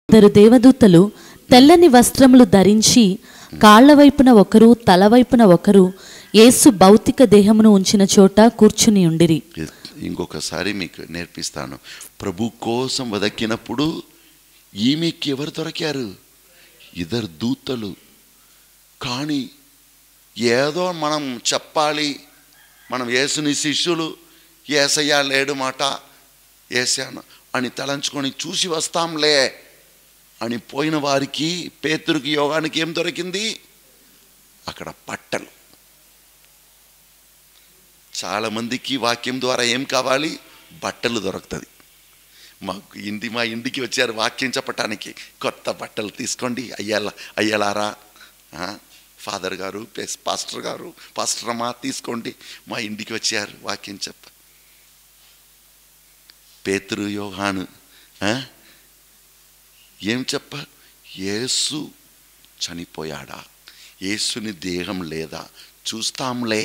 ఇద్దరు దేవదూతలు తెల్లని వస్త్రములు ధరించి కాళ్ల వైపున ఒకరు తల వైపున ఒకరు యేసు భౌతిక దేహమును ఉంచిన చోట కూర్చుని ఉండిరి ఇంకొకసారి మీకు నేర్పిస్తాను ప్రభు కోసం వెదకినప్పుడు ఈమెకి ఎవరు దొరికారు ఇద్దరు దూతలు కానీ ఏదో మనం చెప్పాలి మనం యేసుని శిష్యులు ఏసయ్యా లేడు మాట ఏసాను అని తలంచుకొని చూసి వస్తాంలే అని పోయిన వారికి పేతురికి యోగానికి ఏం దొరికింది అక్కడ పట్టలు చాలా మందికి వాక్యం ద్వారా ఏం కావాలి బట్టలు దొరుకుతుంది మాకు ఇంటి మా ఇంటికి వచ్చారు వాక్యం చెప్పటానికి కొత్త బట్టలు తీసుకోండి అయ్యాల అయ్యలారా ఆ, ఫాదర్ గారు ప్లస్ పాస్టర్ గారు పాస్టర్ అమ్మా తీసుకోండి మా ఇంటికి వచ్చారు వాక్యం చెప్ప పేతురు యోహాను ఆ? ఏం చెప్ప యేసు చనిపోయాడా యేసుని దేహం లేదా చూస్తాంలే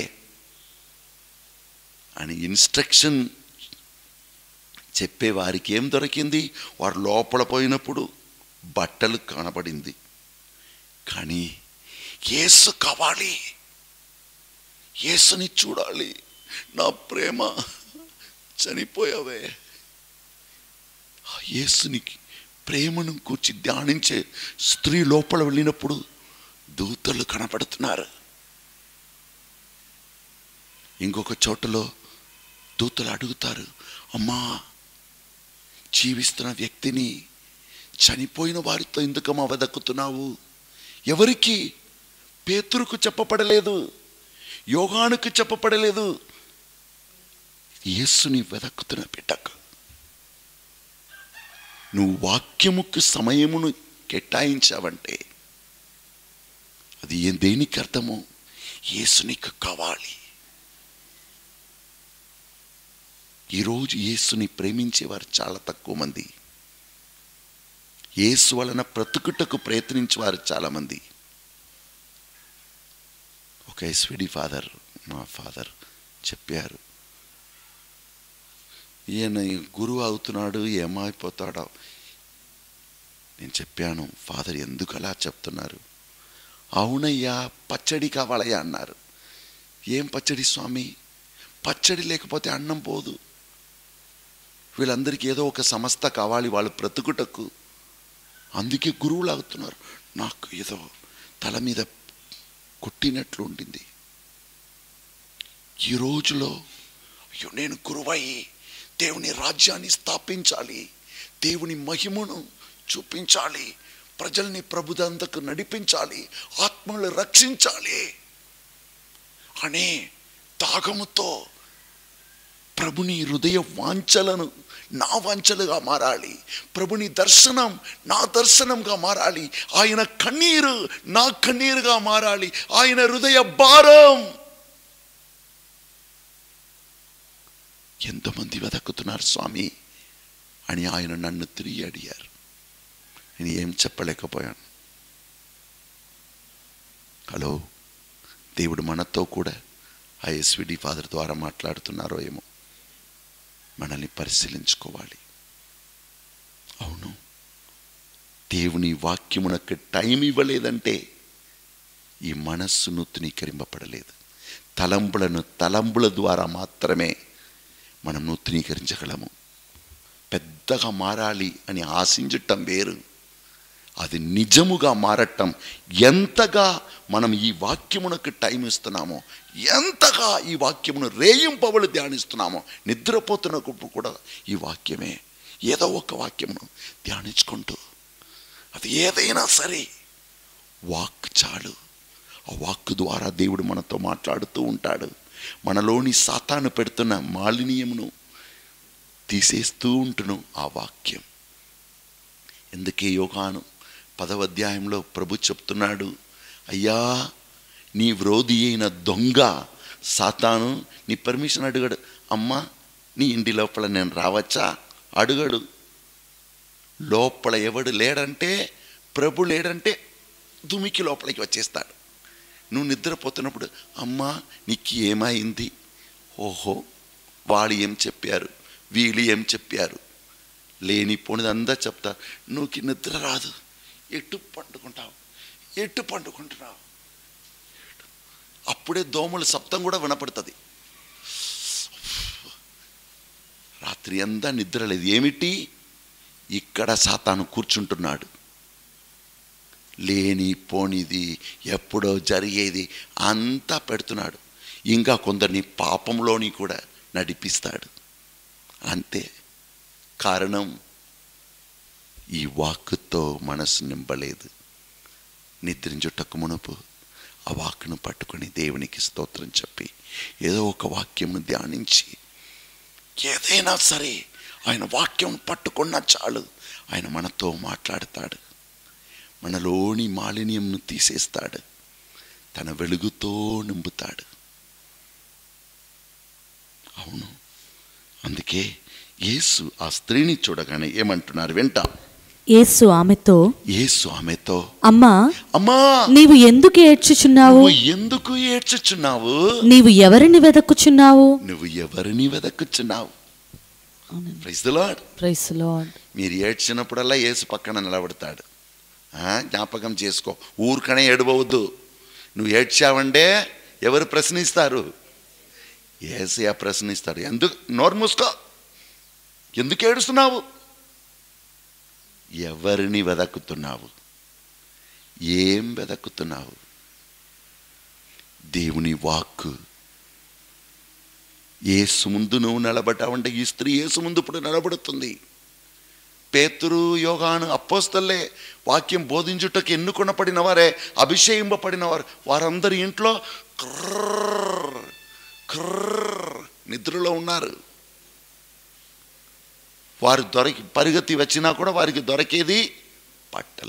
అని ఇన్స్ట్రక్షన్ చెప్పే వారికి ఏం దొరికింది వారు లోపల పోయినప్పుడు బట్టలు కనబడింది కానీ యేసు కావాలి యేసుని చూడాలి నా ప్రేమ చనిపోయావే ఆ యేసుని ప్రేమను కూర్చి ధ్యానించే స్త్రీ లోపల వెళ్ళినప్పుడు దూతలు కనపడుతున్నారు ఇంకొక చోటలో దూతలు అడుగుతారు అమ్మా జీవిస్తున్న వ్యక్తిని చనిపోయిన వారితో ఎందుకమ్మా వెదక్కుతున్నావు ఎవరికి పేతురుకు చెప్పపడలేదు యోగానుకు చెప్పపడలేదు యేసుని వెదక్కుతున్న బిడ్డకు నువ్వు వాక్యముకు సమయమును కేటాయించావంటే అది ఏం దేనికి అర్థమో యేసు నీకు కావాలి ఈరోజు యేసుని ప్రేమించేవారు చాలా తక్కువ మంది యేసు వలన బ్రతుకుటకు ప్రయత్నించేవారు చాలామంది ఒక ఎస్విడి ఫాదర్ మా ఫాదర్ చెప్పారు ఈయన గురువు అవుతున్నాడు ఏమైపోతాడో నేను చెప్పాను ఫాదర్ ఎందుకు అలా చెప్తున్నారు అవునయ్యా పచ్చడి కావాలయ్యా అన్నారు ఏం పచ్చడి స్వామి పచ్చడి లేకపోతే అన్నం పోదు వీళ్ళందరికీ ఏదో ఒక సంస్థ కావాలి వాళ్ళు బ్రతుకుటకు అందుకే గురువులు అవుతున్నారు నాకు ఏదో తల మీద కొట్టినట్లు ఉండింది ఈ రోజులో అయ్యో నేను గురువై దేవుని రాజ్యాన్ని స్థాపించాలి దేవుని మహిమను చూపించాలి ప్రజల్ని ప్రభుదంతకు నడిపించాలి ఆత్మలు రక్షించాలి అనే తాగముతో ప్రభుని హృదయ వాంఛలను నా వాంఛలుగా మారాలి ప్రభుని దర్శనం నా దర్శనంగా మారాలి ఆయన కన్నీరు నా కన్నీరుగా మారాలి ఆయన హృదయ భారం ఎంతమంది వెతకుతున్నారు స్వామి అని ఆయన నన్ను తిరిగి అడిగారు నేను ఏం చెప్పలేకపోయాను హలో దేవుడు మనతో కూడా ఆ ఎస్విడి ఫాదర్ ద్వారా మాట్లాడుతున్నారో ఏమో మనల్ని పరిశీలించుకోవాలి అవును దేవుని వాక్యమునకు టైం ఇవ్వలేదంటే ఈ మనస్సు నూతనీకరింపబడలేదు తలంపులను తలంపుల ద్వారా మాత్రమే మనం నూతనీకరించగలము పెద్దగా మారాలి అని ఆశించటం వేరు అది నిజముగా మారటం ఎంతగా మనం ఈ వాక్యమునకు టైం ఇస్తున్నామో ఎంతగా ఈ వాక్యమును రేయింపవలు ధ్యానిస్తున్నామో నిద్రపోతున్నప్పుడు కూడా ఈ వాక్యమే ఏదో ఒక వాక్యమును ధ్యానించుకుంటూ అది ఏదైనా సరే వాక్ చాలు ఆ వాక్ ద్వారా దేవుడు మనతో మాట్లాడుతూ ఉంటాడు మనలోని సాతాను పెడుతున్న మాలిన్యమును తీసేస్తూ ఉంటును ఆ వాక్యం ఎందుకే యోగాను పదవ అధ్యాయంలో ప్రభు చెప్తున్నాడు అయ్యా నీ వ్రోధి అయిన దొంగ సాతాను నీ పర్మిషన్ అడుగాడు అమ్మా నీ ఇంటి లోపల నేను రావచ్చా అడుగడు లోపల ఎవడు లేడంటే ప్రభు లేడంటే దుమికి లోపలికి వచ్చేస్తాడు నువ్వు నిద్రపోతున్నప్పుడు అమ్మా నీకు ఏమైంది ఓహో వాళ్ళు ఏం చెప్పారు వీళ్ళు ఏం చెప్పారు లేనిపోనిదంతా చెప్తా నువ్వుకి నిద్ర రాదు ఎటు పండుకుంటావు ఎటు పండుకుంటున్నావు అప్పుడే దోమల శబ్దం కూడా వినపడుతుంది రాత్రి అంతా నిద్ర లేదు ఏమిటి ఇక్కడ సాతాను కూర్చుంటున్నాడు లేని పోనిది ఎప్పుడో జరిగేది అంతా పెడుతున్నాడు ఇంకా కొందరిని పాపంలోని కూడా నడిపిస్తాడు అంతే కారణం ఈ వాక్కుతో మనసు నింపలేదు నిద్రించుటకు మునుపు ఆ వాక్కును పట్టుకొని దేవునికి స్తోత్రం చెప్పి ఏదో ఒక వాక్యంను ధ్యానించి ఏదైనా సరే ఆయన వాక్యం పట్టుకున్నా చాలు ఆయన మనతో మాట్లాడతాడు మనలోని మాలిన్యంను తీసేస్తాడు తన వెలుగుతో నింపుతాడు అవును అందుకే యేసు ఆ స్త్రీని చూడగానే ఏమంటున్నారు వెంట యేసు ఆమెతో యేసు ఆమెతో అమ్మా అమ్మా నీవు ఎందుకు ఏడ్చుచున్నావు నువ్వు ఎందుకు ఏడ్చుచున్నావు నీవు ఎవరిని వెదక్కుచున్నావు నువ్వు ఎవరిని వెదక్కుచున్నావు praise the Lord praise Lord మీరు ఏడ్చినప్పుడల్లా యేసు పక్కన నిలబడతాడు ఆ, జ్ఞాపకం చేసుకో ఊరికనే ఏడవద్దు నువ్వు ఏడ్చావంటే ఎవరు ప్రశ్నిస్తారు ఏసయ్య ప్రశ్నిస్తారు ఎందుకు నోరు మూసుకో ఎందుకు ఏడుస్తున్నావు ఎవరిని వెదక్కుతున్నావు ఏం వెదక్కుతున్నావు దేవుని వాక్కు ఏసు ముందు నువ్వు నిలబడ్డావంటే ఈ స్త్రీ ఏసు ముందు ఇప్పుడు నిలబడుతుంది పేతురు యోగాను అపోస్తల్లే వాక్యం బోధించుటకు ఎన్నుకొనపడిన వారే అభిషేకింపబడిన వారు వారందరి ఇంట్లో క్రర్ర్ క్రర్ర్ నిద్రలో ఉన్నారు వారు దొరికి పరిగెత్తి వచ్చినా కూడా వారికి దొరికేది పట్టలు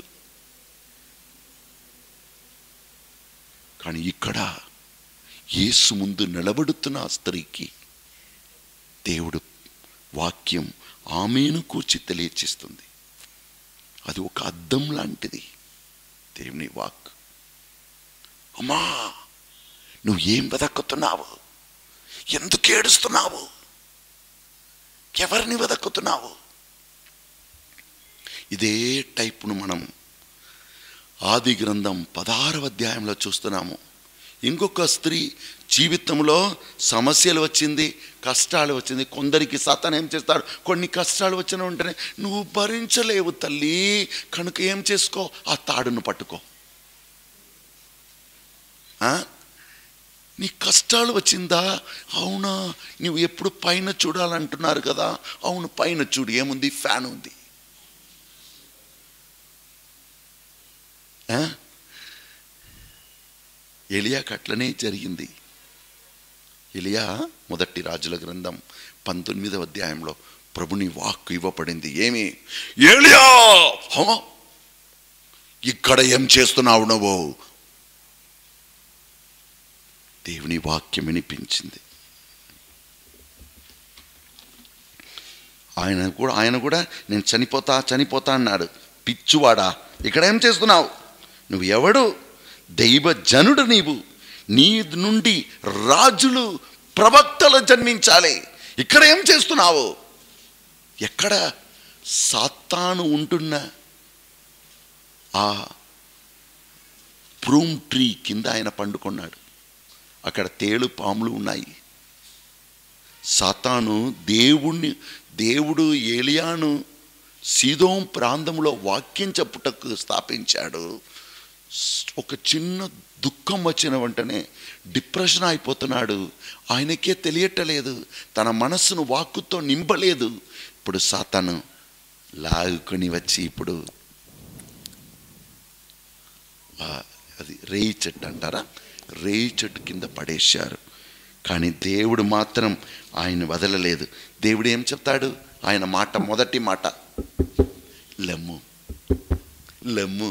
కానీ ఇక్కడ యేసు ముందు నిలబడుతున్న ఆ స్త్రీకి దేవుడు వాక్యం ఆమెను కూర్చి తెలియచేస్తుంది అది ఒక అద్దం లాంటిది దేవుని వాక్ అమ్మా నువ్వు ఏం వెదక్కుతున్నావు ఎందుకు ఏడుస్తున్నావు ఎవరిని వెదక్కుతున్నావు ఇదే టైపును మనం ఆది గ్రంథం పదహారవ అధ్యాయంలో చూస్తున్నాము ఇంకొక స్త్రీ జీవితంలో సమస్యలు వచ్చింది కష్టాలు వచ్చింది కొందరికి సతన ఏం చేస్తాడు కొన్ని కష్టాలు వచ్చిన వెంటనే నువ్వు భరించలేవు తల్లి కనుక ఏం చేసుకో ఆ తాడును పట్టుకో ఆ? నీ కష్టాలు వచ్చిందా అవునా నువ్వు ఎప్పుడు పైన చూడాలంటున్నారు కదా అవును పైన చూడు ఏముంది ఫ్యాన్ ఉంది ఆ? ఎలియాకి అట్లనే జరిగింది ఎలియా మొదటి రాజుల గ్రంథం పంతొమ్మిదవ అధ్యాయంలో ప్రభుని వాక్కు ఇవ్వబడింది ఏమి ఏలియా హ? ఇక్కడ ఏం చేస్తున్నావు నువ్వు దేవుని వాక్యం వినిపించింది ఆయన కూడా ఆయన కూడా నేను చనిపోతా చనిపోతా అన్నాడు పిచ్చువాడా ఇక్కడ ఏం చేస్తున్నావు నువ్వు ఎవడు దైవ జనుడు నీవు నీ నుండి రాజులు ప్రవక్తలు జన్మించాలి ఇక్కడ ఏం చేస్తున్నావు ఎక్కడ సాతాను ఉంటున్న ఆ ప్రూమ్ ట్రీ కింద ఆయన పండుకున్నాడు అక్కడ తేలు పాములు ఉన్నాయి సాతాను దేవుణ్ణి దేవుడు ఏలియాను సీదోం ప్రాంతంలో వాక్యం చెప్పుటకు స్థాపించాడు ఒక చిన్న దుఃఖం వచ్చిన వెంటనే డిప్రెషన్ అయిపోతున్నాడు ఆయనకే తెలియటలేదు తన మనస్సును వాక్కుతో నింపలేదు ఇప్పుడు సాతాను లాగుకొని వచ్చి ఇప్పుడు ఆ, అది రేయి చెట్టు అంటారా రేయి చెట్టు కింద పడేశారు కానీ దేవుడు మాత్రం ఆయన వదలలేదు దేవుడు ఏం చెప్తాడు ఆయన మాట మొదటి మాట లెమ్ము లెమ్ము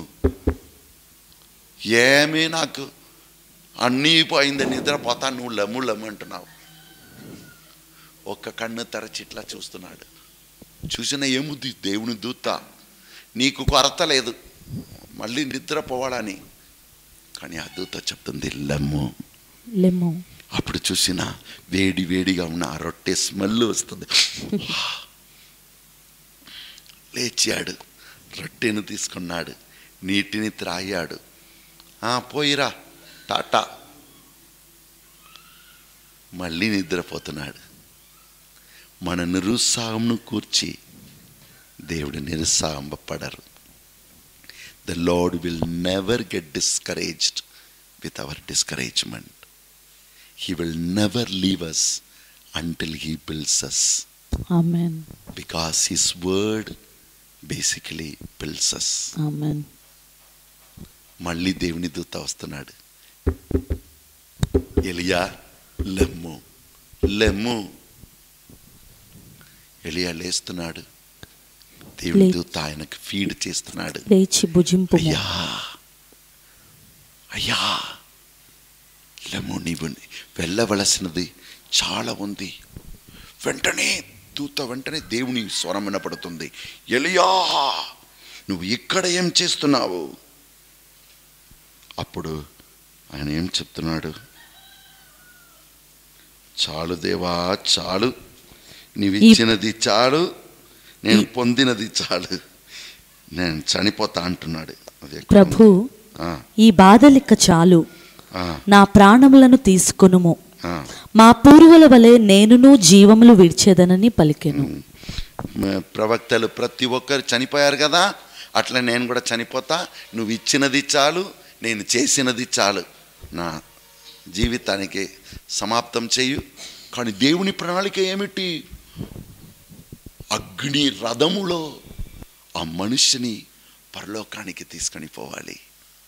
ఏమీ నాకు అన్నీ పోయింది నిద్రపోతా నువ్వు లెమ్ము లెమ్ము అంటున్నావు ఒక్క కన్ను తెరచి ఇట్లా చూస్తున్నాడు చూసిన ఏముంది దేవుని దూత నీకు కొరత లేదు మళ్ళీ నిద్రపోవాలని కానీ ఆ దూత చెప్తుంది లెమ్ము లెమ్ము అప్పుడు చూసిన వేడి వేడిగా ఉన్న ఆ రొట్టె స్మెల్ వస్తుంది లేచాడు రొట్టెను తీసుకున్నాడు నీటిని త్రాగాడు "ఆ, పోయిరా టాటా మళ్ళీ నిద్రపోతున్నాడు మన నిరుత్సాహంను కూర్చి దేవుడు నిరుత్సాహంపడరు the Lord will never get discouraged with our discouragement he will never leave us until he builds us amen because his word basically builds us amen మళ్ళీ దేవుని దూత వస్తున్నాడు ఎలియా లెమ్ము లెమ్ము ఎలియా లేస్తున్నాడు దేవుని లే- దూత ఆయనకు ఫీడ్ చేస్తున్నాడు లేచి భుజింపు అయ్యా అయ్యా లెమ్ము నీవు వెళ్ళవలసినది చాలా ఉంది వెంటనే దూత వెంటనే దేవుని స్వరం వినపడుతుంది ఎలియా నువ్వు ఇక్కడ ఏం చేస్తున్నావు అప్పుడు ఆయన ఏం చెప్తున్నాడు చాలు దేవా చాలు నీవు ఈ- ఇచ్చినది చాలు నేను పొందినది చాలు నేను చనిపోతా అంటున్నాడు అది ఎక్కడ ప్రభు ఉంది? ఆ, ఈ బాధలిక్క చాలు ఆ, నా ప్రాణములను తీసుకొనుము ఆ. మా పూర్వుల వలె నేనును జీవములు విడిచేదనని పలికెను మ- ప్రవక్తలు ప్రతి ఒక్కరు చనిపోయారు కదా అట్లా నేను కూడా చనిపోతా నువ్వు ఇచ్చినది చాలు నేను చేసినది చాలు నా జీవితానికి సమాప్తం చేయు కానీ దేవుని ప్రణాళిక ఏమిటి అగ్ని రథములో ఆ మనుష్యని పరలోకానికి తీసుకొని పోవాలి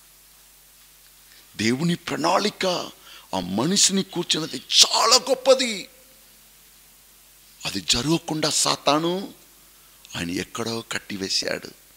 దేవుని ప్రణాళిక ఆ మనిషిని కూర్చున్నది చాలా గొప్పది అది జరగకుండా సాతాను ఆయన ఎక్కడో కట్టివేశాడు